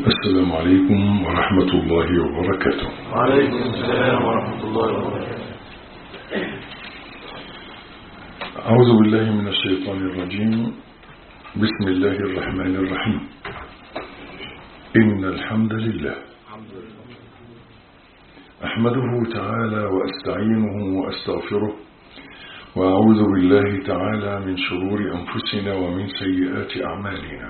السلام عليكم ورحمة الله وبركاته وعليكم السلام ورحمة الله وبركاته أعوذ بالله من الشيطان الرجيم بسم الله الرحمن الرحيم إن الحمد لله أحمده تعالى وأستعينه وأستغفره وأعوذ بالله تعالى من شرور أنفسنا ومن سيئات أعمالنا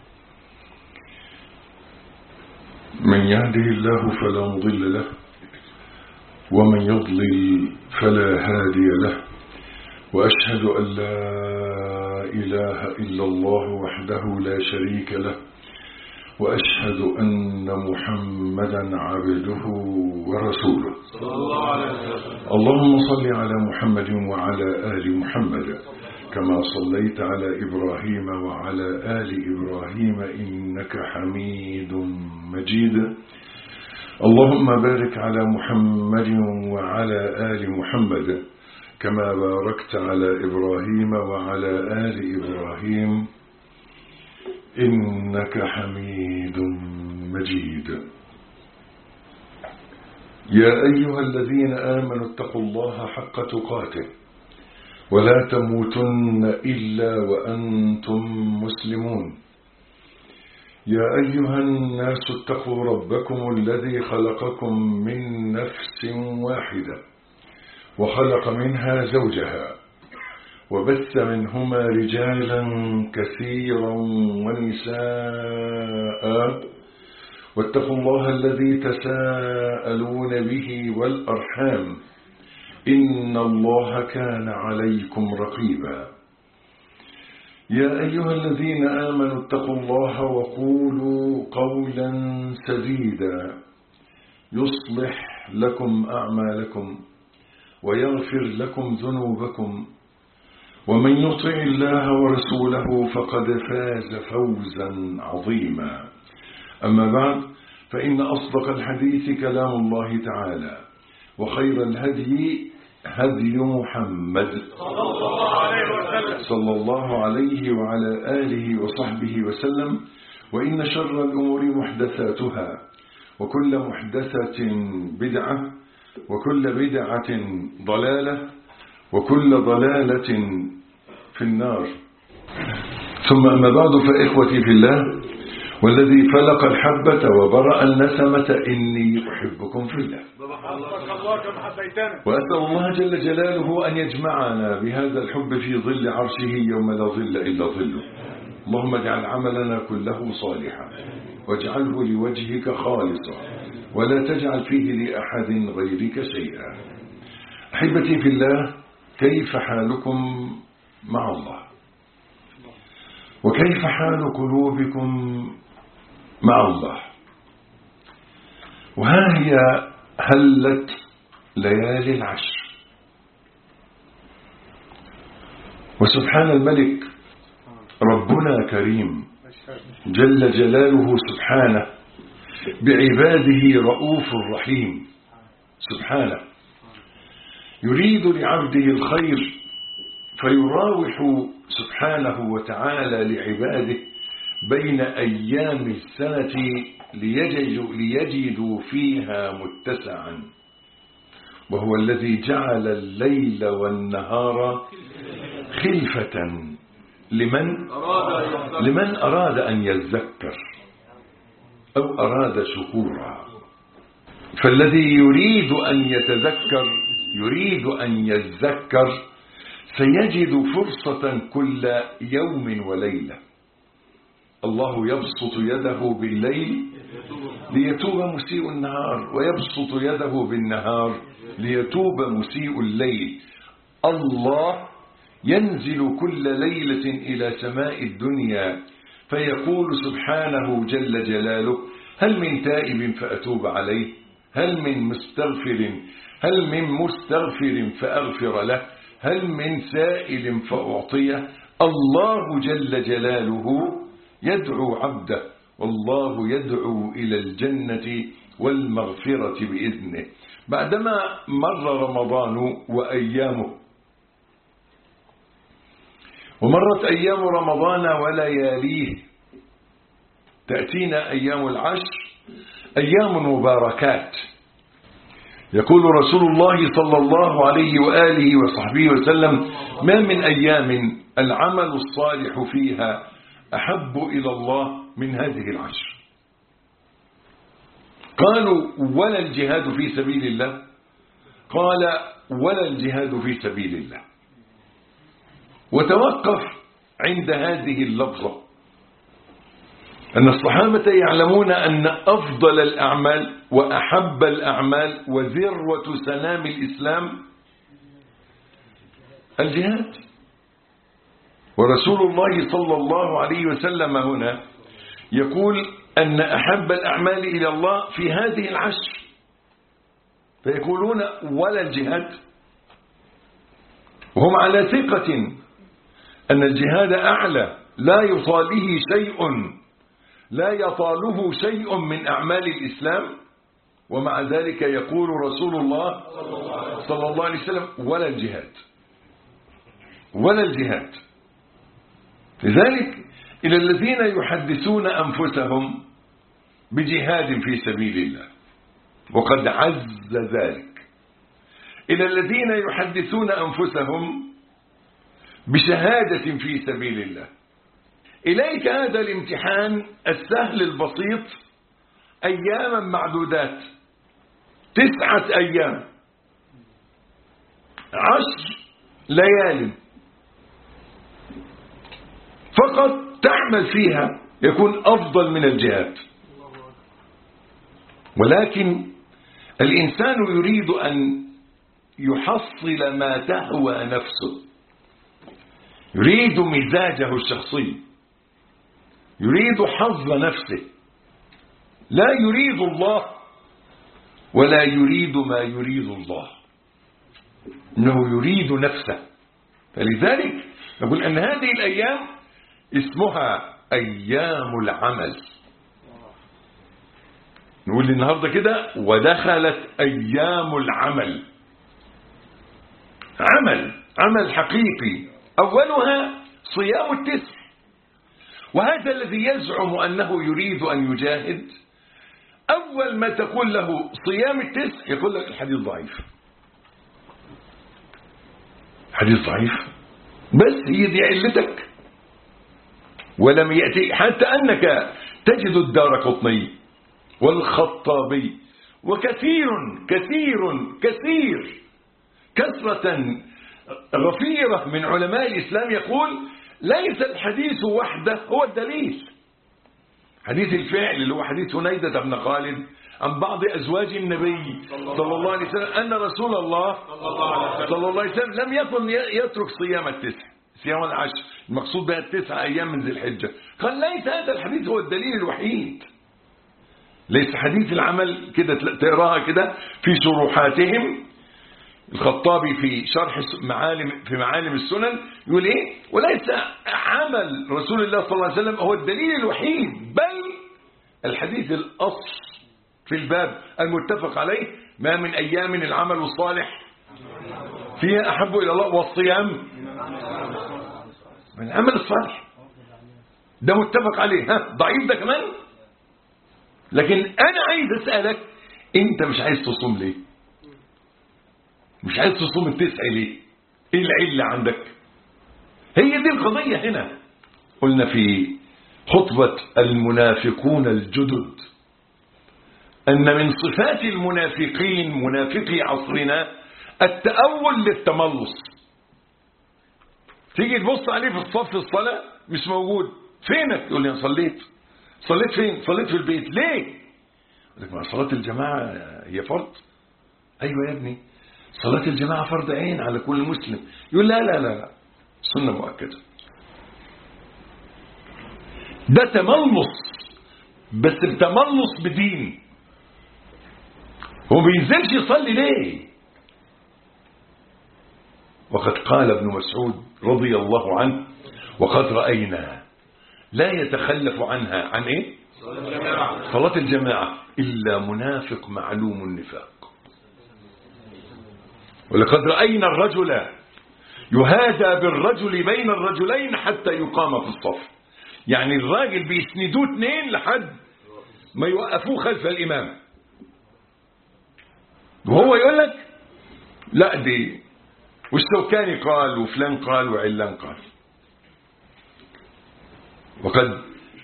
من يهده الله فلا مضل له ومن يضلل فلا هادي له وأشهد أن لا إله إلا الله وحده لا شريك له وأشهد أن محمدا عبده ورسوله صلى الله عليه وسلم اللهم صل على محمد وعلى آل محمد كما صليت على إبراهيم وعلى آل إبراهيم إنك حميد مجيد اللهم بارك على محمد وعلى آل محمد كما باركت على إبراهيم وعلى آل إبراهيم إنك حميد مجيد يا أيها الذين آمنوا اتقوا الله حق تقاته ولا تموتن إلا وأنتم مسلمون يا أيها الناس اتقوا ربكم الذي خلقكم من نفس واحدة وخلق منها زوجها وبث منهما رجالا كثيرا ونساء واتقوا الله الذي تساءلون به والأرحام إن الله كان عليكم رقيبا يا أيها الذين آمنوا اتقوا الله وقولوا قولا سديدا يصلح لكم أعمالكم ويغفر لكم ذنوبكم ومن يطع الله ورسوله فقد فاز فوزا عظيما أما بعد فإن أصدق الحديث كلام الله تعالى وخير الهدي هدي محمد صلى الله عليه وعلى آله وصحبه وسلم وإن شر الأمور محدثاتها وكل محدثة بدعة وكل بدعة ضلالة وكل ضلالة في النار ثم أما بعد فإخوتي في الله والذي فلق الحبة وبرأ النسمة إني أحبكم في الله الله كما حبيتنا وأسأل الله جل جلاله أن يجمعنا بهذا الحب في ظل عرشه يوم لا ظل إلا ظله اللهم اجعل عملنا كله صالحا واجعله لوجهك خالصا ولا تجعل فيه لأحد غيرك شيئا أحبتي في الله كيف حالكم مع الله وكيف حال قلوبكم مع الله وها هي هلت ليالي العشر وسبحان الملك ربنا كريم جل جلاله سبحانه بعباده رؤوف رحيم سبحانه يريد لعبده الخير فيراوح سبحانه وتعالى لعباده بين أيام السنة ليجدوا, ليجدوا فيها متسعا وهو الذي جعل الليل والنهار خلفة لمن لمن أراد أن يذكر أو أراد شكورا فالذي يريد أن يتذكر يريد أن يذكر سيجد فرصة كل يوم وليلة الله يبسط يده بالليل ليتوب مسيء النهار ويبسط يده بالنهار ليتوب مسيء الليل الله ينزل كل ليلة إلى سماء الدنيا فيقول سبحانه جل جلاله هل من تائب فأتوب عليه هل من مستغفر هل من مستغفر فأغفر له هل من سائل فأعطيه الله جل جلاله يدعو عبده والله يدعو إلى الجنة والمغفرة بإذنه بعدما مر رمضان وأيامه ومرت أيام رمضان ولياليه تأتينا أيام العشر أيام مباركات يقول رسول الله صلى الله عليه وآله وصحبه وسلم ما من أيام العمل الصالح فيها أحب إلى الله من هذه العشر قالوا ولا الجهاد في سبيل الله قال ولا الجهاد في سبيل الله وتوقف عند هذه اللفظة أن الصحابة يعلمون أن أفضل الأعمال وأحب الأعمال وذروة سنام الإسلام الجهاد ورسول الله صلى الله عليه وسلم هنا يقول أن أحب الأعمال إلى الله في هذه العشر فيقولون ولا الجهاد وهم على ثقة أن الجهاد أعلى لا يطاله شيء لا يطاله شيء من أعمال الإسلام ومع ذلك يقول رسول الله صلى الله عليه وسلم ولا الجهاد ولا الجهاد لذلك إلى الذين يحدثون أنفسهم بجهاد في سبيل الله وقد عز ذلك إلى الذين يحدثون أنفسهم بشهادة في سبيل الله إليك هذا الامتحان السهل البسيط أياما معدودات تسعة أيام عشر ليال فقط تعمل فيها يكون أفضل من الجهاد ولكن الإنسان يريد أن يحصل ما تهوى نفسه يريد مزاجه الشخصي يريد حظ نفسه لا يريد الله ولا يريد ما يريد الله انه يريد نفسه فلذلك نقول ان هذه الايام اسمها ايام العمل نقول النهارده كده ودخلت ايام العمل عمل عمل حقيقي اولها صيام التسع وهذا الذي يزعم أنه يريد أن يجاهد أول ما تقول له صيام التسع يقول لك الحديث ضعيف حديث ضعيف بس هي دي علتك ولم يأتي حتى أنك تجد الدار قطني والخطابي وكثير كثير كثير كثرة غفيرة من علماء الإسلام يقول ليس الحديث وحده هو الدليل حديث الفعل اللي هو حديث هنيدة بن خالد عن بعض أزواج النبي صلى الله عليه وسلم أن رسول الله صلى الله عليه وسلم لم يكن يترك صيام التسع صيام العشر المقصود بها التسع أيام من ذي الحجة قال ليس هذا الحديث هو الدليل الوحيد ليس حديث العمل كده تقراها كده في شروحاتهم الخطابي في شرح معالم في معالم السنن يقول ايه وليس عمل رسول الله صلى الله عليه وسلم هو الدليل الوحيد بل الحديث الاصل في الباب المتفق عليه ما من ايام العمل الصالح فيها احب الى الله والصيام من العمل الصالح ده متفق عليه ها ضعيف ده كمان لكن انا عايز اسالك انت مش عايز تصوم ليه مش عايز تصوم التسع ليه ايه العلة عندك هي دي القضية هنا قلنا في خطبة المنافقون الجدد أن من صفات المنافقين منافقي عصرنا التأول للتملص تيجي تبص عليه في الصف الصلاة مش موجود فينك يقول لي أنا صليت صليت فين صليت في البيت ليه يقول لك ما صلاة الجماعة هي فرض أيوة يا ابني صلاة الجماعة فرض عين على كل مسلم يقول لا لا لا لا سنة مؤكدة ده تملص بس بتملص بدين هو ما بينزلش يصلي ليه وقد قال ابن مسعود رضي الله عنه وقد رأينا لا يتخلف عنها عن ايه صلاة الجماعة إلا منافق معلوم النفاق ولقد رأينا الرجل يهادى بالرجل بين الرجلين حتى يقام في الصف يعني الراجل بيسندوه اتنين لحد ما يوقفوه خلف الإمام وهو يقول لك لا دي والشوكاني قال وفلان قال وعلان قال وقد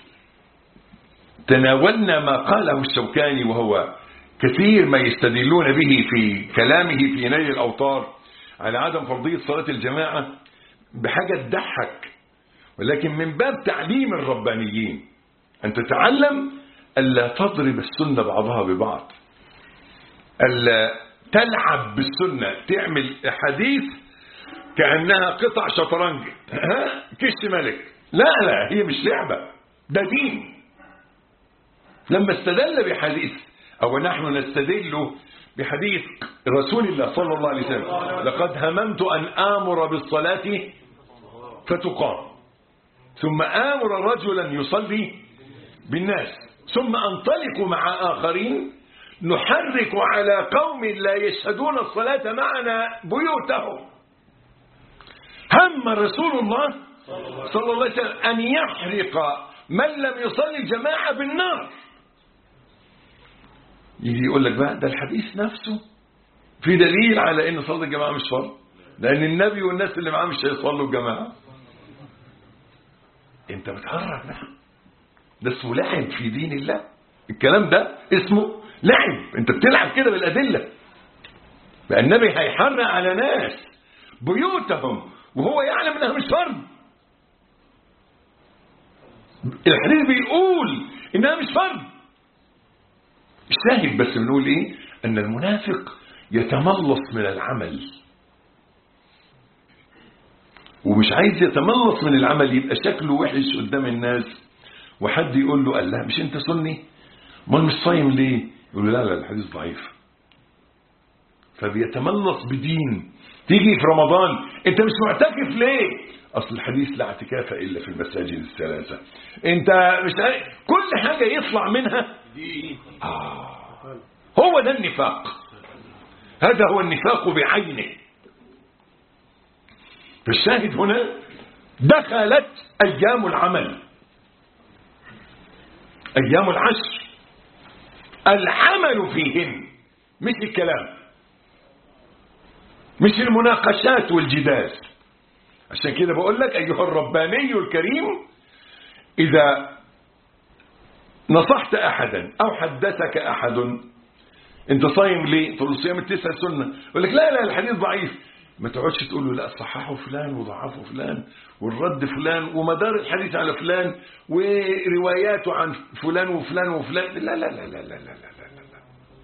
تناولنا ما قاله الشوكاني وهو كثير ما يستدلون به في كلامه في نيل الأوطار على عدم فرضية صلاة الجماعة بحاجة تضحك ولكن من باب تعليم الربانيين أن تتعلم ألا تضرب السنة بعضها ببعض ألا تلعب بالسنة تعمل حديث كأنها قطع شطرنج ها؟ كش ملك لا لا هي مش لعبة ده دين لما استدل بحديث أو نحن نستدل بحديث رسول الله صلى الله عليه وسلم لقد هممت أن آمر بالصلاة فتقام ثم آمر رجلا يصلي بالناس ثم أنطلق مع آخرين نحرك على قوم لا يشهدون الصلاة معنا بيوتهم هم رسول الله صلى الله عليه وسلم أن يحرق من لم يصلي الجماعة بالنار يجي يقول لك بقى ده الحديث نفسه في دليل على ان صلاه الجماعه مش فرض لان النبي والناس اللي معاه مش هيصلوا الجماعه انت بتهرج بقى ده اسمه لعب في دين الله الكلام ده اسمه لعب انت بتلعب كده بالادله بقى النبي هيحرق على ناس بيوتهم وهو يعلم انها مش فرض الحديث بيقول انها مش فرض الشاهد بس بنقول ايه ان المنافق يتملص من العمل ومش عايز يتملص من العمل يبقى شكله وحش قدام الناس وحد يقول له قال لا مش انت سني امال مش صايم ليه يقول له لا لا الحديث ضعيف فبيتملص بدين تيجي في رمضان انت مش معتكف ليه اصل الحديث لا اعتكاف الا في المساجد الثلاثه انت مش عارف كل حاجه يطلع منها آه. هو ده النفاق هذا هو النفاق بعينه فالشاهد هنا دخلت أيام العمل أيام العشر العمل فيهن مش الكلام مش المناقشات والجدال عشان كده بقول لك أيها الرباني الكريم إذا نصحت أحدا أو حدثك أحد أنت صايم ليه؟ تقول له صيام التسع سنة يقول لك لا لا الحديث ضعيف ما تقعدش تقول له لا صححه فلان وضعفه فلان والرد فلان ومدار الحديث على فلان ورواياته عن فلان وفلان وفلان لا لا لا لا لا لا لا, لا, لا.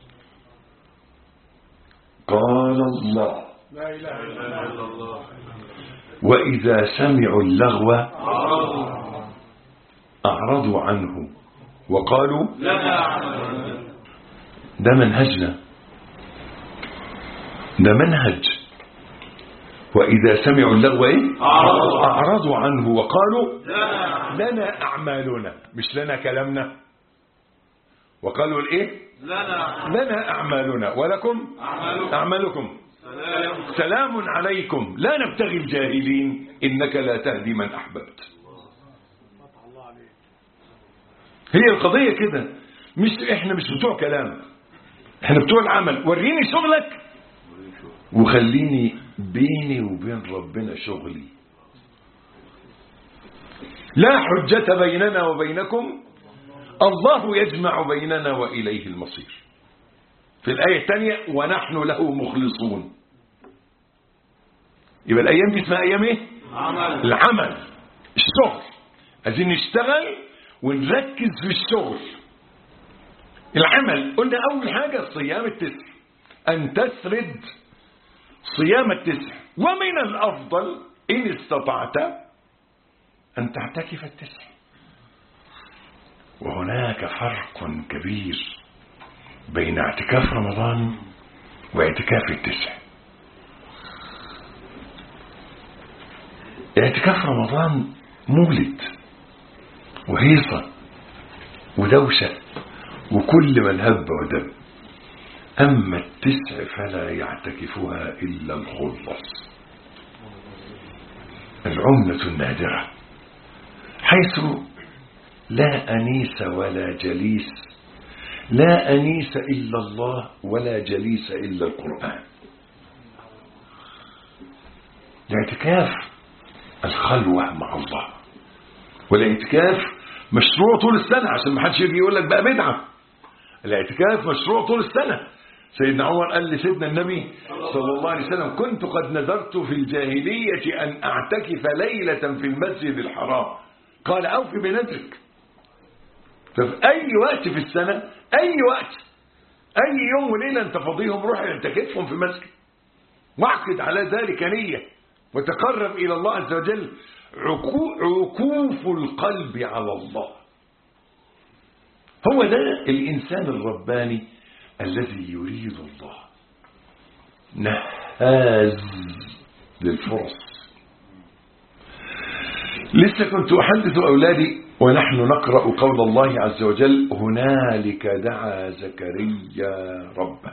قال الله لا إله إلا الله وإذا سمعوا اللغو أعرضوا عنه وقالوا لنا عمل ده منهجنا ده منهج وإذا سمعوا اللغو إيه؟ أعرضوا. أعرضوا عنه وقالوا لنا لنا أعمالنا مش لنا كلامنا وقالوا الإيه لنا لنا أعمالنا ولكم أعمالكم. أعمالكم سلام سلام عليكم لا نبتغي الجاهلين إنك لا تهدي من أحببت هي القضية كده مش احنا مش بتوع كلام احنا بتوع العمل وريني شغلك وخليني بيني وبين ربنا شغلي لا حجة بيننا وبينكم الله يجمع بيننا وإليه المصير في الآية الثانية ونحن له مخلصون يبقى الأيام دي اسمها أيام إيه؟ عمل العمل الشغل عايزين نشتغل ونركز في الشغل العمل قلنا أول حاجة صيام التسع أن تسرد صيام التسع ومن الأفضل إن استطعت أن تعتكف التسع وهناك فرق كبير بين اعتكاف رمضان واعتكاف التسع اعتكاف رمضان مولد وهيصة ودوشة وكل من هب ودب أما التسع فلا يعتكفها إلا الخلص العملة النادرة حيث لا أنيس ولا جليس لا أنيس إلا الله ولا جليس إلا القرآن الاعتكاف الخلوة مع الله والاعتكاف مشروع طول السنة عشان ما حدش يجي يقول لك بقى بدعة الاعتكاف مشروع طول السنة سيدنا عمر قال لسيدنا النبي صلى الله عليه وسلم كنت قد نذرت في الجاهلية أن أعتكف ليلة في المسجد الحرام قال أوفي بنذرك ففي أي وقت في السنة أي وقت أي يوم وليلة أنت فاضيهم روح اعتكفهم في مسجد واعقد على ذلك نية وتقرب إلى الله عز وجل عكو- عكوف القلب على الله هو ده الإنسان الرباني الذي يريد الله نهاز للفرص لسه كنت أحدث أولادي ونحن نقرأ قول الله عز وجل هنالك دعا زكريا ربه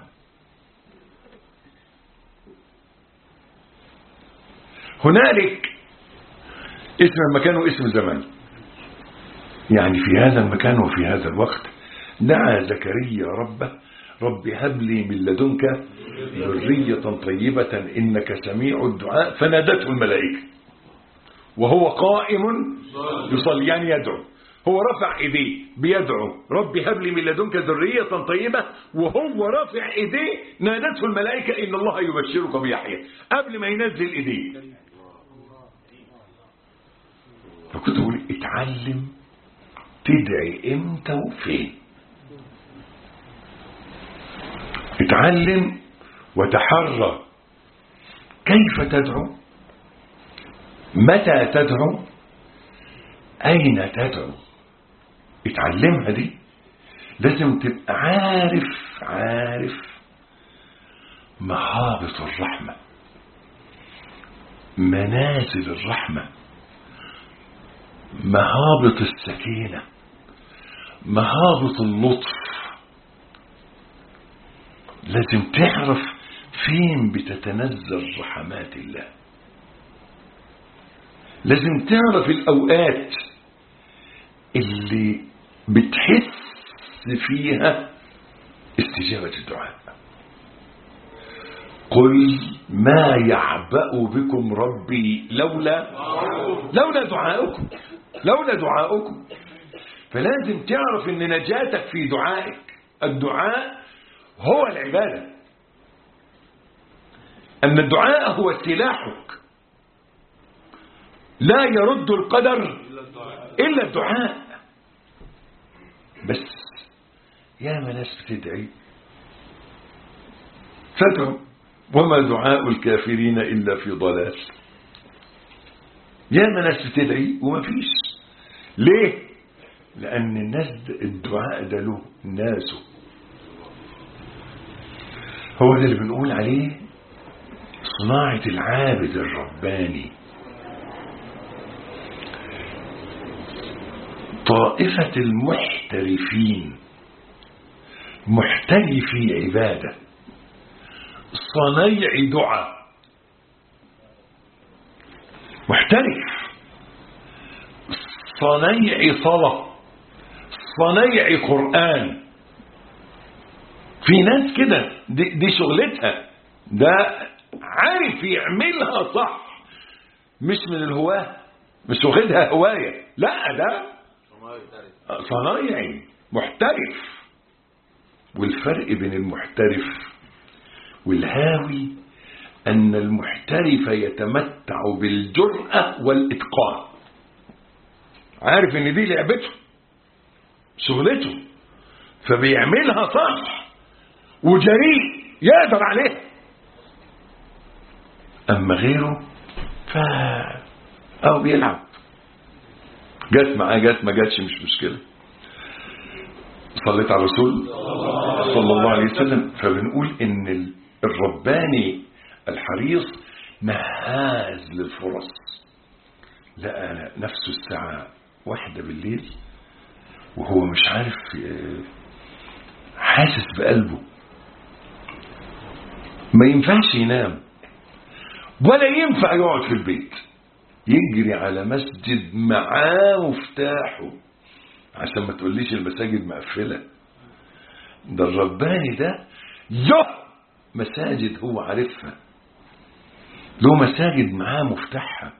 هنالك اسم المكان واسم الزمان يعني في هذا المكان وفي هذا الوقت دعا زكريا ربه رب هب لي من لدنك ذرية طيبة إنك سميع الدعاء فنادته الملائكة وهو قائم يصلي يعني يدعو هو رفع ايديه بيدعو رب هب لي من لدنك ذرية طيبة وهو رافع ايديه نادته الملائكة إن الله يبشرك بيحيى قبل ما ينزل ايديه فكنت بقول اتعلم تدعي امتى وفين اتعلم وتحرى كيف تدعو متى تدعو أين تدعو اتعلمها دي لازم تبقى عارف عارف مهابط الرحمة منازل الرحمة مهابط السكينة مهابط اللطف لازم تعرف فين بتتنزل رحمات الله لازم تعرف الأوقات اللي بتحس فيها استجابة الدعاء قل ما يعبأ بكم ربي لولا لولا دعاؤكم لولا دعاؤكم فلازم تعرف ان نجاتك في دعائك الدعاء هو العبادة أن الدعاء هو سلاحك لا يرد القدر إلا الدعاء بس يا ما ناس بتدعي فادعوا وما دعاء الكافرين إلا في ضلال يا ما ناس بتدعي وما فيش ليه لأن الناس الدعاء ده له ناسه هو ده اللي بنقول عليه صناعة العابد الرباني طائفة المحترفين محترفي عبادة صنيع دعاء محترف صنيع صلاة صنيع قرآن في ناس كده دي, دي شغلتها ده عارف يعملها صح مش من الهواة مش واخدها هواية لا ده صنايعي محترف والفرق بين المحترف والهاوي أن المحترف يتمتع بالجرأة والإتقان عارف ان دي لعبته شغلته فبيعملها صح وجريء يقدر عليها أما غيره ف أو بيلعب جت معاه جت ما جاتش مش مشكلة صليت على الرسول صلى الله عليه وسلم فبنقول ان الرباني الحريص نهاز للفرص لقى نفسه الساعة واحدة بالليل وهو مش عارف حاسس بقلبه ما ينفعش ينام ولا ينفع يقعد في البيت يجري على مسجد معاه مفتاحه عشان ما تقوليش المساجد مقفلة ده الرباني ده له مساجد هو عارفها له مساجد معاه مفتاحها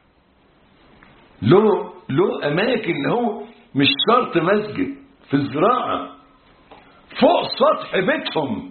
له له اماكن هو مش شرط مسجد في الزراعة فوق سطح بيتهم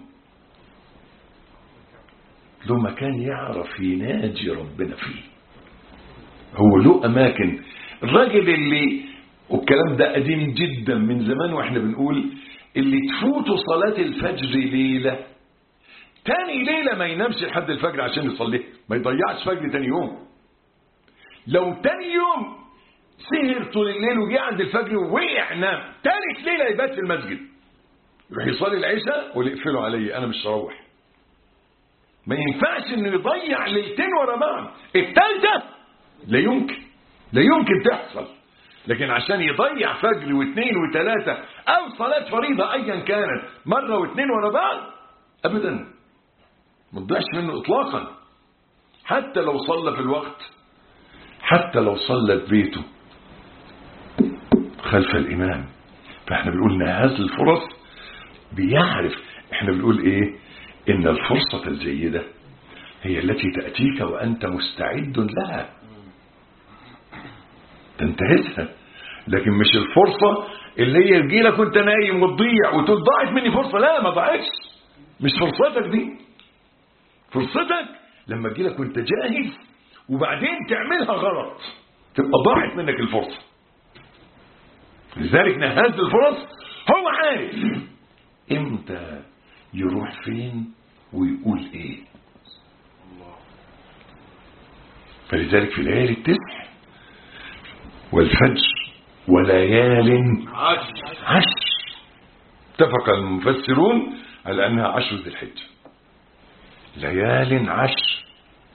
له مكان يعرف يناجي ربنا فيه هو له اماكن الراجل اللي والكلام ده قديم جدا من زمان واحنا بنقول اللي تفوته صلاة الفجر ليلة تاني ليلة ما ينامش لحد الفجر عشان يصليها ما يضيعش فجر تاني يوم لو تاني يوم سهر طول الليل وجه عند الفجر ووقع نام تالت ليلة يبات في المسجد يروح يصلي العشاء ويقفلوا علي انا مش هروح ما ينفعش انه يضيع ليلتين ورا بعض التالتة لا يمكن لا يمكن تحصل لكن عشان يضيع فجر واثنين وثلاثة او صلاة فريضة ايا كانت مرة واثنين ورا بعض ابدا ما تضيعش منه اطلاقا حتى لو صلى في الوقت حتى لو صلى في بيته خلف الامام فاحنا بنقول نهاز الفرص بيعرف احنا بنقول ايه ان الفرصة الجيدة هي التي تأتيك وانت مستعد لها تنتهزها لكن مش الفرصة اللي هي تجيلك وانت نايم وتضيع وتقول ضاعت مني فرصة لا ما ضاعتش مش فرصتك دي فرصتك لما تجيلك وانت جاهز وبعدين تعملها غلط تبقى ضاعت منك الفرصة لذلك نهاز الفرص هو عارف امتى يروح فين ويقول ايه فلذلك في الليالي التسع والفجر وليال عشر عشر اتفق المفسرون على أنها عشر ذي الحجة ليال عشر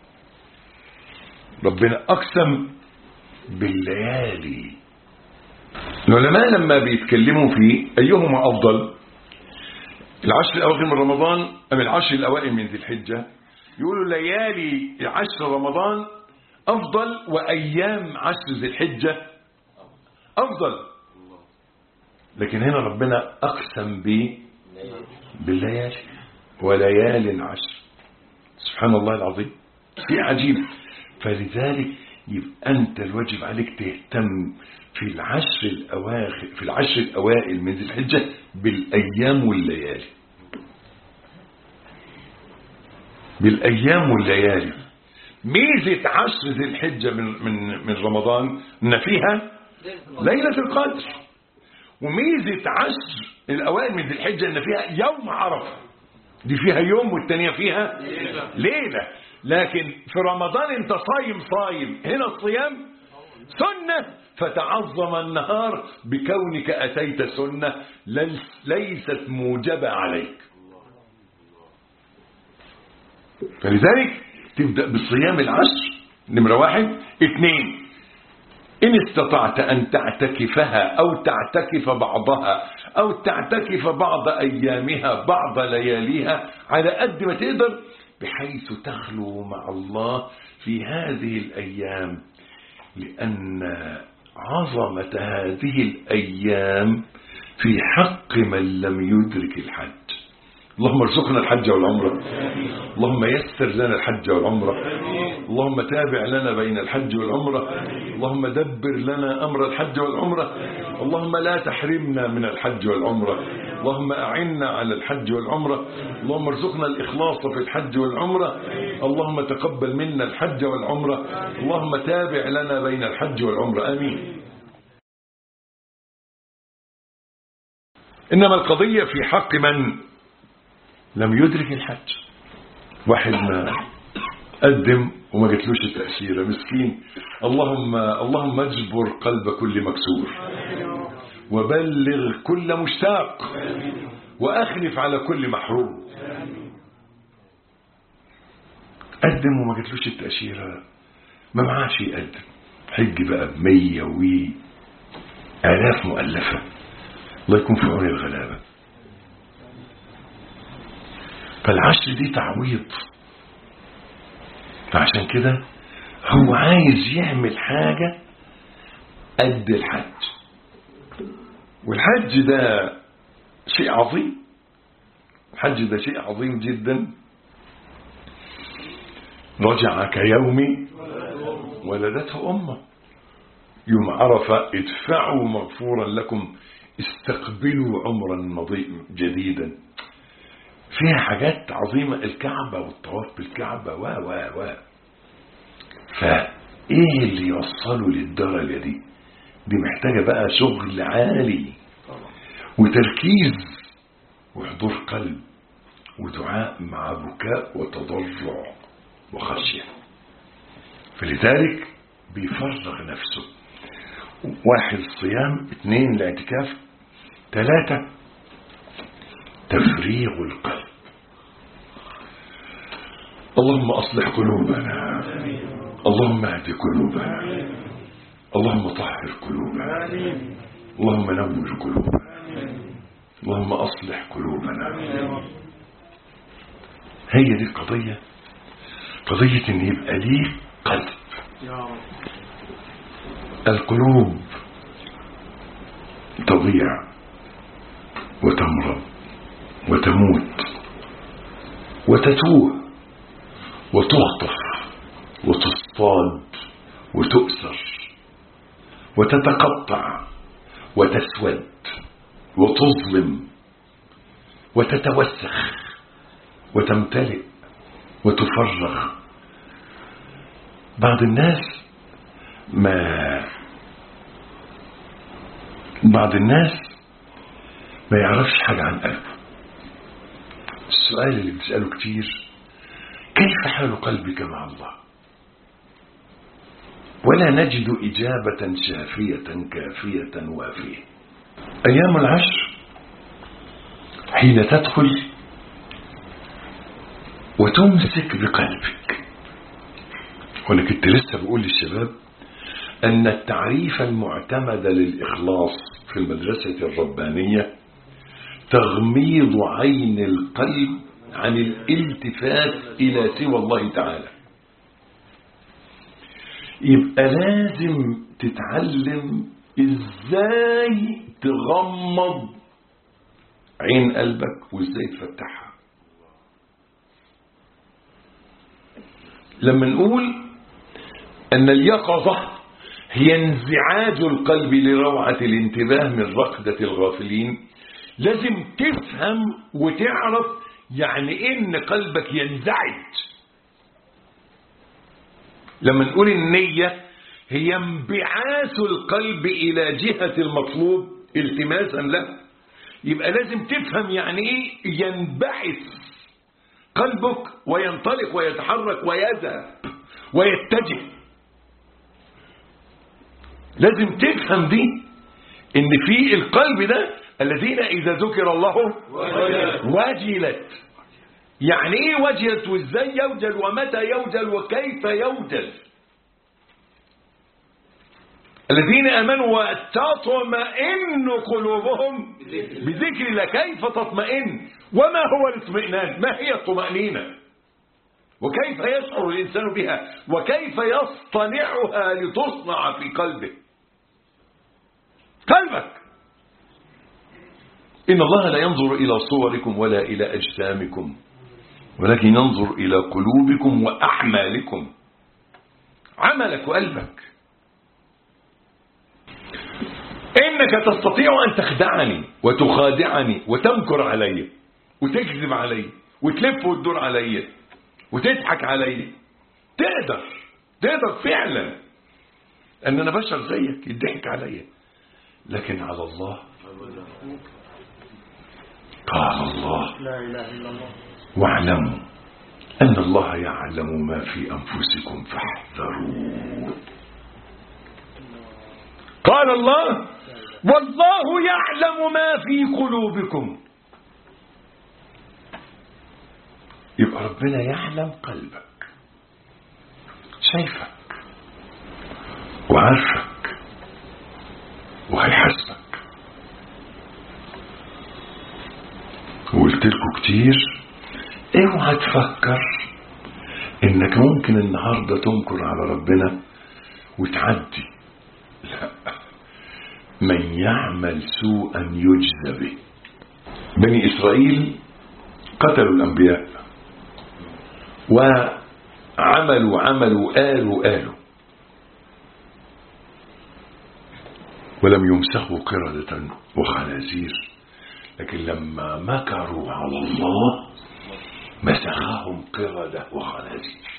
ربنا أقسم بالليالي العلماء لما بيتكلموا في أيهما أفضل العشر الأواخر من رمضان أم العشر الأوائل من ذي الحجة يقولوا ليالي عشر رمضان أفضل وأيام عشر ذي الحجة أفضل لكن هنا ربنا أقسم ب بالليالي وليال عشر سبحان الله العظيم شيء عجيب فلذلك يبقى أنت الواجب عليك تهتم في العشر الأواخر في العشر الأوائل من ذي الحجة بالأيام والليالي بالأيام والليالي ميزة عشر ذي الحجة من, من, من رمضان إن فيها ليلة القدر وميزة عشر الأوائل من ذي الحجة إن فيها يوم عرفة دي فيها يوم والتانية فيها ليلة. ليلة لكن في رمضان انت صايم صايم هنا الصيام سنة فتعظم النهار بكونك أتيت سنة ليس- ليست موجبة عليك فلذلك تبدأ بصيام العشر نمرة واحد اثنين إن استطعت أن تعتكفها أو تعتكف بعضها أو تعتكف بعض أيامها بعض لياليها على قد ما تقدر بحيث تخلو مع الله في هذه الأيام لأن عظمة هذه الأيام في حق من لم يدرك الحج اللهم ارزقنا الحج والعمرة اللهم يسر لنا الحج والعمرة اللهم تابع لنا بين الحج والعمرة اللهم دبر لنا أمر الحج والعمرة اللهم لا تحرمنا من الحج والعمرة اللهم أعنا على الحج والعمرة اللهم ارزقنا الإخلاص في الحج والعمرة اللهم تقبل منا الحج والعمرة اللهم تابع لنا بين الحج والعمرة آمين إنما القضية في حق من لم يدرك الحج واحد ما قدم وما جاتلوش التأثير مسكين اللهم اللهم اجبر قلب كل مكسور وبلغ كل مشتاق وأخلف على كل محروم قدم وما جاتلوش التأشيرة ما معاش يقدم حج بقى بمية وي آلاف مؤلفة الله يكون في عون الغلابة فالعشر دي تعويض فعشان كده هو عايز يعمل حاجة قد الحج والحج ده شيء عظيم الحج ده شيء عظيم جدا رجع كيوم ولدته أمه يوم عرفة ادفعوا مغفورا لكم استقبلوا عمرا مضيء جديدا فيها حاجات عظيمة الكعبة والطواف بالكعبة و و و فايه اللي يوصله للدرجة دي دي محتاجة بقى شغل عالي وتركيز وحضور قلب ودعاء مع بكاء وتضرع وخشية فلذلك بيفرغ نفسه واحد الصيام اثنين الاعتكاف ثلاثة تفريغ القلب اللهم أصلح قلوبنا اللهم اهد قلوبنا اللهم طهر قلوبنا اللهم نور قلوبنا اللهم أصلح قلوبنا هي دي القضية قضية ان يبقى ليه قلب القلوب تضيع وتمرض وتموت وتتوه وتخطف وتصطاد وتؤسر وتتقطع وتسود وتظلم وتتوسخ وتمتلئ وتفرغ بعض الناس ما بعض الناس ما يعرفش حاجة عن قلبه السؤال اللي بتسأله كتير كيف حال قلبك مع الله ولا نجد إجابة شافية كافية وافية أيام العشر حين تدخل وتمسك بقلبك وانا كنت لسه بقول للشباب ان التعريف المعتمد للاخلاص في المدرسة الربانية تغميض عين القلب عن الالتفات الى سوى الله تعالى يبقى لازم تتعلم ازاي تغمض عين قلبك وازاي تفتحها لما نقول أن اليقظة هي انزعاج القلب لروعة الانتباه من رقدة الغافلين لازم تفهم وتعرف يعني ان قلبك ينزعج لما نقول النية هي انبعاث القلب إلى جهة المطلوب التماسا له يبقى لازم تفهم يعني ايه ينبعث قلبك وينطلق ويتحرك ويذهب ويتجه لازم تفهم دي ان في القلب ده الذين اذا ذكر الله وجلت يعني ايه وجلت وازاي يوجل ومتى يوجل وكيف يوجل الذين امنوا وتطمئن قلوبهم بذكر الله كيف تطمئن وما هو الاطمئنان ما هي الطمأنينة وكيف يشعر الإنسان بها وكيف يصطنعها لتصنع في قلبه قلبك إن الله لا ينظر إلى صوركم ولا إلى أجسامكم ولكن ينظر إلى قلوبكم وأعمالكم عملك وقلبك إنك تستطيع أن تخدعني وتخادعني وتمكر علي وتكذب علي وتلف وتدور علي وتضحك علي تقدر تقدر فعلا ان انا بشر زيك يضحك علي لكن على الله قال الله لا إله إلا الله واعلموا ان الله يعلم ما في انفسكم فاحذروا قال الله والله يعلم ما في قلوبكم يبقى ربنا يعلم قلبك شايفك وعارفك وهيحاسبك وقلت لكم كتير اوعى تفكر انك ممكن النهارده تنكر على ربنا وتعدي لا من يعمل سوءا يجزى به بني إسرائيل قتلوا الأنبياء وعملوا عملوا آلوا آلوا ولم يمسخوا قردة وخنازير لكن لما مكروا على الله مسخهم قردة وخنازير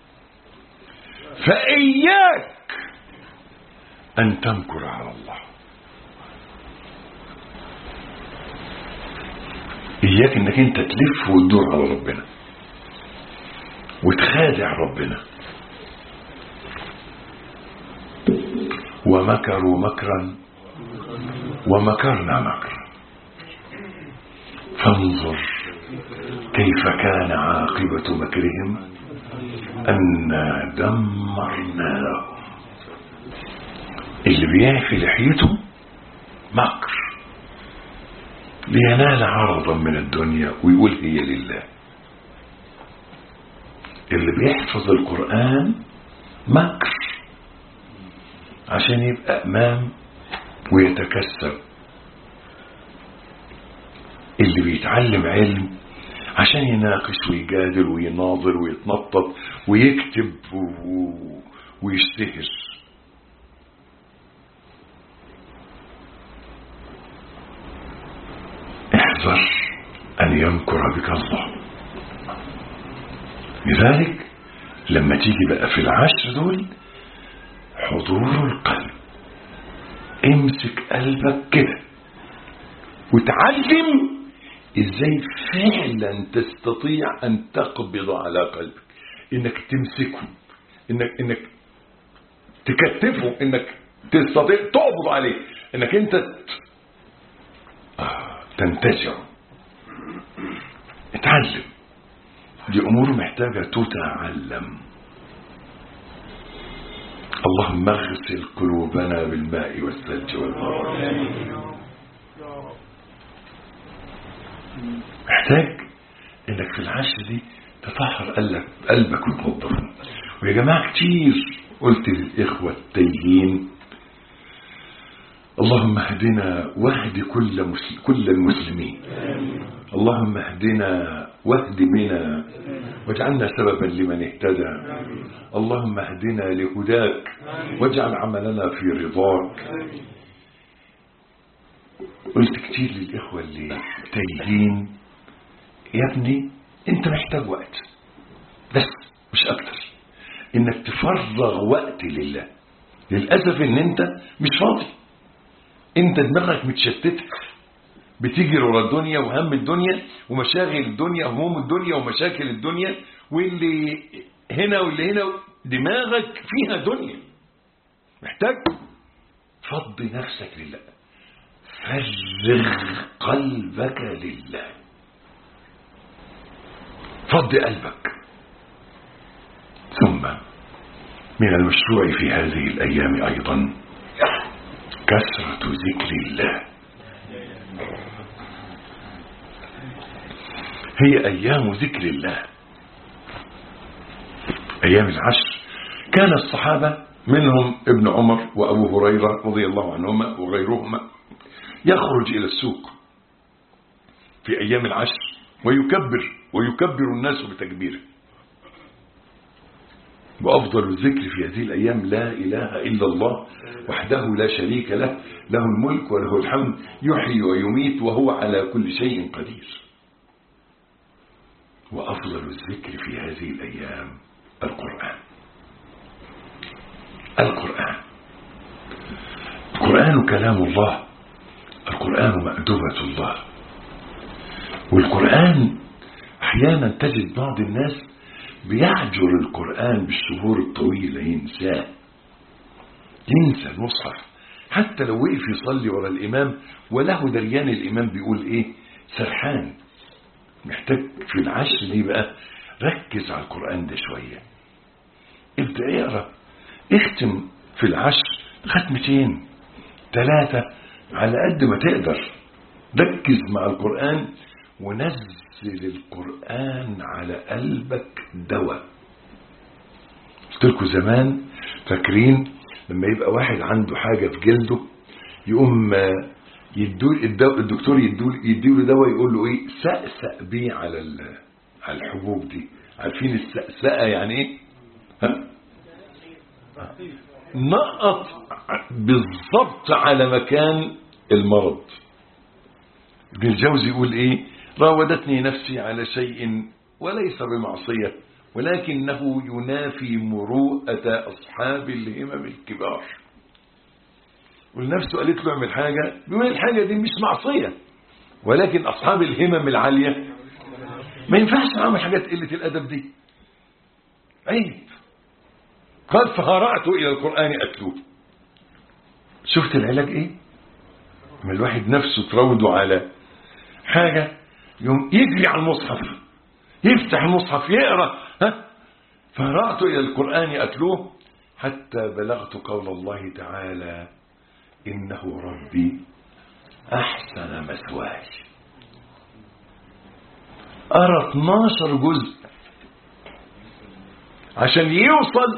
فإياك أن تمكر على الله إياك أنك أنت تلف وتدور على ربنا وتخادع ربنا ومكروا مكرا ومكرنا مكرا فانظر كيف كان عاقبة مكرهم أنا دمرناهم اللي بيعفي لحيته مكر لينال عرضا من الدنيا ويقول هي لله اللي بيحفظ القرآن مكر عشان يبقى أمام ويتكسب اللي بيتعلم علم عشان يناقش ويجادل ويناظر ويتنطط ويكتب و... ويشتهر احذر أن يمكر بك الله لذلك لما تيجي بقى في العشر دول حضور القلب امسك قلبك كده وتعلم ازاي فعلا تستطيع ان تقبض على قلبك انك تمسكه انك انك تكتفه انك تستطيع تقبض عليه انك انت آه تنتزعه اتعلم دي امور محتاجه تتعلم اللهم اغسل قلوبنا بالماء والثلج والبرد محتاج انك في العشر دي تطهر قلبك قلبك وتنظفه ويا جماعه كتير قلت للاخوه التايهين اللهم اهدنا واهد كل مسلم كل المسلمين اللهم اهدنا واهد بنا واجعلنا سببا لمن اهتدى اللهم اهدنا لهداك واجعل عملنا في رضاك قلت كتير للإخوة اللي تايهين يا ابني انت محتاج وقت بس مش اكتر انك تفرغ وقت لله للأسف ان انت مش فاضي انت دماغك متشتتة بتجري ورا الدنيا وهم الدنيا ومشاغل الدنيا وهموم الدنيا ومشاكل الدنيا واللي هنا واللي هنا دماغك فيها دنيا محتاج فضي نفسك لله فرغ قلبك لله فضي قلبك ثم من المشروع في هذه الأيام أيضا كثرة ذكر الله هي أيام ذكر الله أيام العشر كان الصحابة منهم ابن عمر وأبو هريرة رضي الله عنهما وغيرهما يخرج إلى السوق في أيام العشر ويكبر ويكبر الناس بتكبيره وأفضل الذكر في هذه الأيام لا إله إلا الله وحده لا شريك له له الملك وله الحمد يحيي ويميت وهو على كل شيء قدير وأفضل الذكر في هذه الأيام القرآن القرآن القرآن كلام الله القرآن مأدبة الله والقرآن أحيانا تجد بعض الناس بيعجر القرآن بالشهور الطويلة ينساه ينسى المصحف حتى لو وقف يصلي ورا الإمام وله دريان الإمام بيقول إيه سرحان محتاج في العشر دي بقى ركز على القرآن ده شوية ابدأ اقرأ اختم في العشر ختمتين ثلاثة على قد ما تقدر ركز مع القرآن ونزل القرآن على قلبك دواء قلت لكم زمان فاكرين لما يبقى واحد عنده حاجة في جلده يقوم يدول الدو- الدكتور يدول يديله دواء يقول له ايه سأسأ بيه على ال- على الحبوب دي عارفين السأسأة يعني ايه ها نقط بالضبط على مكان المرض ابن الجوزي يقول ايه راودتني نفسي على شيء وليس بمعصية ولكنه ينافي مروءة أصحاب الهمم الكبار والنفس قالت له اعمل حاجة بيقول الحاجة دي مش معصية ولكن أصحاب الهمم العالية ما ينفعش أعمل حاجات قلة الأدب دي عيب قال فهرعت إلى القرآن أتلوه شفت العلاج إيه من الواحد نفسه تروده على حاجة يوم يجري على المصحف يفتح المصحف يقرأ ها فهرعت إلى القرآن أتلوه حتى بلغت قول الله تعالى إنه ربي أحسن مثواي أرى 12 جزء عشان يوصل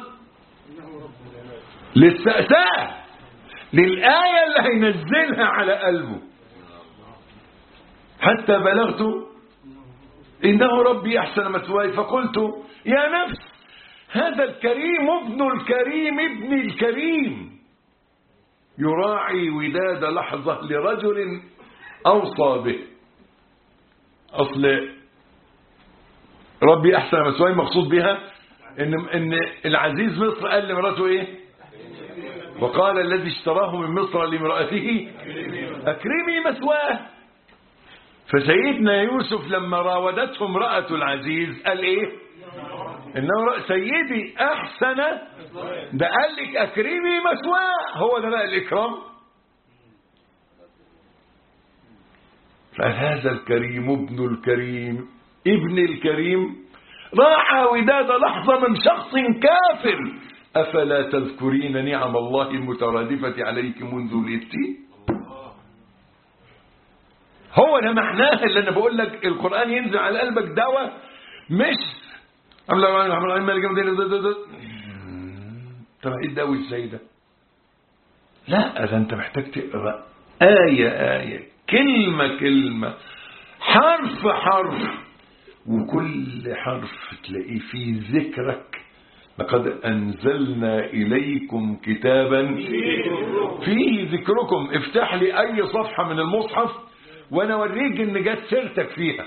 للسأساء للآية اللي هينزلها على قلبه حتى بلغت إنه ربي أحسن مثواي فقلت يا نفس هذا الكريم ابن الكريم ابن الكريم يراعي وداد لحظة لرجل أوصى به أصل ربي أحسن مثواي مقصود بها إن, إن العزيز مصر قال لمراته إيه وقال الذي اشتراه من مصر لامرأته أكرمي مثواه فسيدنا يوسف لما راودته امرأة العزيز قال إيه إنه رأ- سيدي أحسن ده قال لك أكرمي مثواه هو ده بقى الإكرام فهذا الكريم ابن الكريم ابن الكريم راح وداد لحظة من شخص كافر أفلا تذكرين نعم الله المترادفة عليك منذ ولدتي هو ده معناه اللي أنا بقول لك القرآن ينزل على قلبك دواء مش عمل الله عمل الله مالك يوم الدين. طب ايه الدواء ازاي ده لا ده انت محتاج تقرا آية آية كلمة كلمة حرف حرف وكل حرف تلاقيه فيه ذكرك لقد أنزلنا إليكم كتابا فيه ذكركم افتح لي أي صفحة من المصحف وأنا أوريك إن جت سيرتك فيها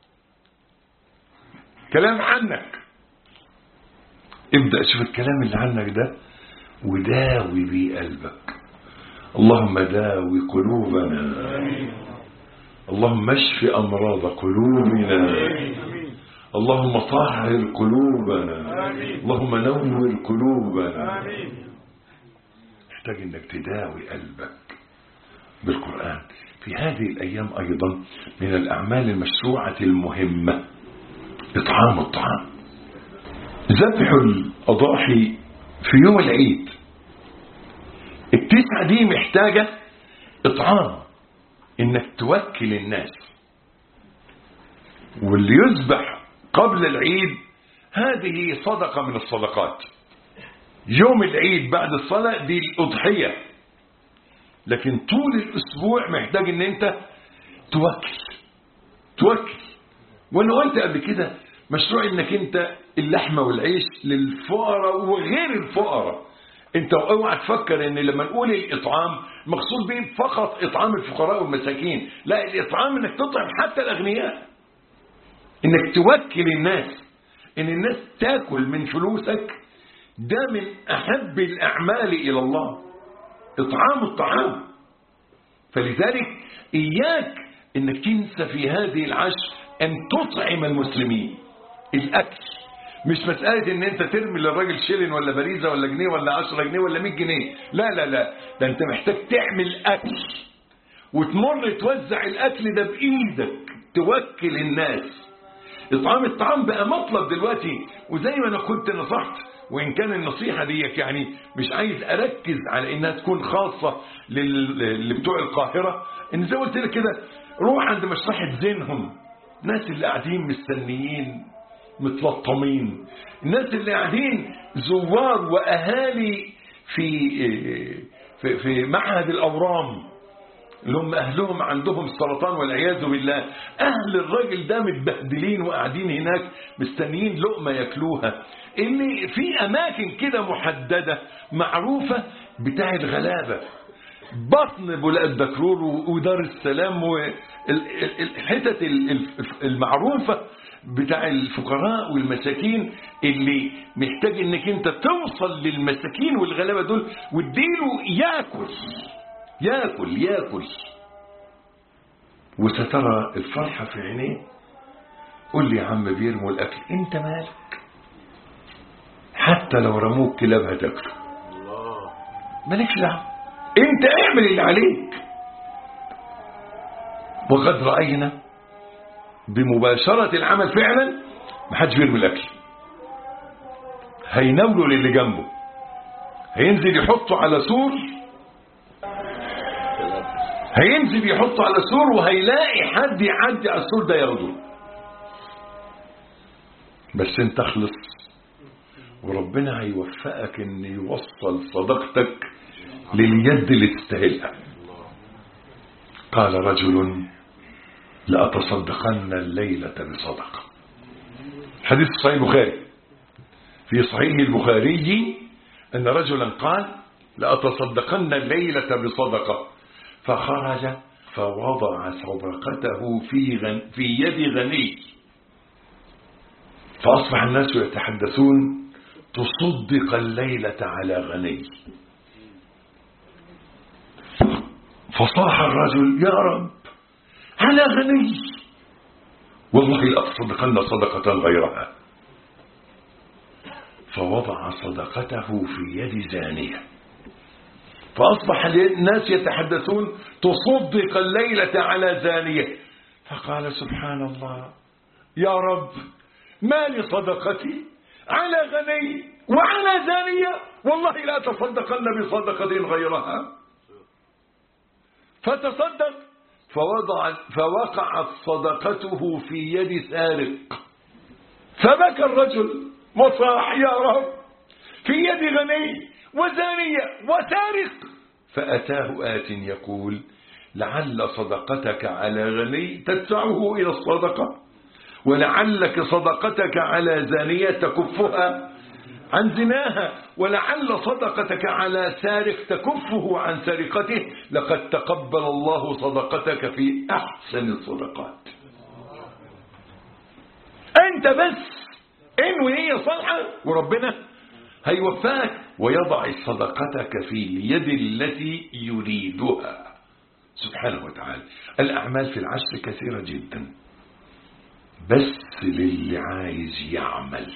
كلام عنك ابدأ شوف الكلام اللي عنك ده وداوي بيه قلبك اللهم داوي قلوبنا اللهم اشف أمراض قلوبنا اللهم طهر قلوبنا اللهم نور قلوبنا محتاج انك تداوي قلبك بالقرآن في هذه الأيام أيضا من الأعمال المشروعة المهمة إطعام الطعام ذبح الأضاحي في يوم العيد التسعة دي محتاجة إطعام إنك توكل الناس واللي يذبح قبل العيد هذه صدقة من الصدقات يوم العيد بعد الصلاة دي الأضحية لكن طول الأسبوع محتاج إن أنت توكل توكل وأنا قلت قبل كده مشروع إنك أنت اللحمة والعيش للفقراء وغير الفقراء انت اوعى تفكر ان لما نقول الاطعام مقصود به فقط اطعام الفقراء والمساكين لا الاطعام انك تطعم حتى الاغنياء انك توكل الناس ان الناس تاكل من فلوسك ده من احب الاعمال الى الله اطعام الطعام فلذلك اياك انك تنسى في هذه العشر ان تطعم المسلمين الاكل مش مسألة ان انت ترمي للراجل شيلن ولا باريزة ولا جنيه ولا عشرة جنيه ولا مية جنيه لا لا لا ده انت محتاج تعمل اكل وتمر توزع الاكل ده بايدك توكل الناس اطعام الطعام بقى مطلب دلوقتي وزي ما انا كنت نصحت وان كان النصيحة دي يعني مش عايز اركز على انها تكون خاصة لل- لبتوع القاهرة ان زي ما قلت لك كده روح عند مشرحة زينهم الناس اللي قاعدين مستنيين متلطمين الناس اللي قاعدين زوار واهالي في في, في معهد الأورام اللي هم أهلهم عندهم السرطان والعياذ بالله أهل الراجل ده متبهدلين وقاعدين هناك مستنيين لقمة ياكلوها إن في أماكن كده محددة معروفة بتاع الغلابة بطن بولاء الدكرور ودار السلام والحتت المعروفة بتاع الفقراء والمساكين اللي محتاج انك انت توصل للمساكين والغلابة دول واديله ياكل ياكل ياكل وسترى الفرحة في عينيه قول لي يا عم بيرموا الأكل انت مالك حتى لو رموك كلاب هتاكله مالكش دعوه انت اعمل اللي عليك وقد رأينا بمباشرة العمل فعلا محدش بيرمي الأكل هيناوله للي جنبه هينزل يحطه على سور هينزل يحطه على سور وهيلاقي حد يعدي على السور ده ياخده بس انت اخلص وربنا هيوفقك ان يوصل صداقتك لليد اللي تستاهلها قال رجل لأتصدقن الليلة بصدقة حديث صحيح البخاري في صحيح البخاري أن رجلا قال لأتصدقن الليلة بصدقة فخرج فوضع صدقته في, غن في يد غني فأصبح الناس يتحدثون تصدق الليلة على غني فصاح الرجل يا رب على غني والله لأتصدقن صدقة غيرها فوضع صدقته في يد زانية فأصبح الناس يتحدثون تصدق الليلة على زانية فقال سبحان الله يا رب ما لصدقتي على غني وعلى زانية والله لا تصدقن بصدقة غيرها فتصدق فوضع فوقعت صدقته في يد سارق فبكى الرجل وصاح يا رب في يد غني وزانية وسارق فأتاه آت يقول لعل صدقتك على غني تدفعه إلى الصدقة ولعلك صدقتك على زانية تكفها عن زناها ولعل صدقتك على سارق تكفه عن سرقته لقد تقبل الله صدقتك في أحسن الصدقات أنت بس انوي نية صالحة وربنا هيوفقك ويضع صدقتك في اليد التي يريدها سبحانه وتعالى الأعمال في العشر كثيرة جدا بس للي عايز يعمل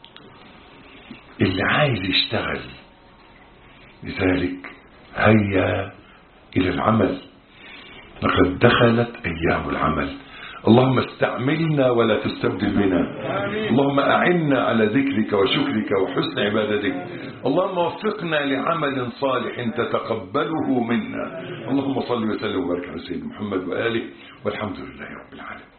اللي عايز يشتغل لذلك هيا إلى العمل لقد دخلت أيام العمل اللهم استعملنا ولا تستبدل بنا اللهم أعنا على ذكرك وشكرك وحسن عبادتك اللهم وفقنا لعمل صالح تتقبله منا اللهم صل وسلم وبارك على سيدنا محمد وآله والحمد لله رب العالمين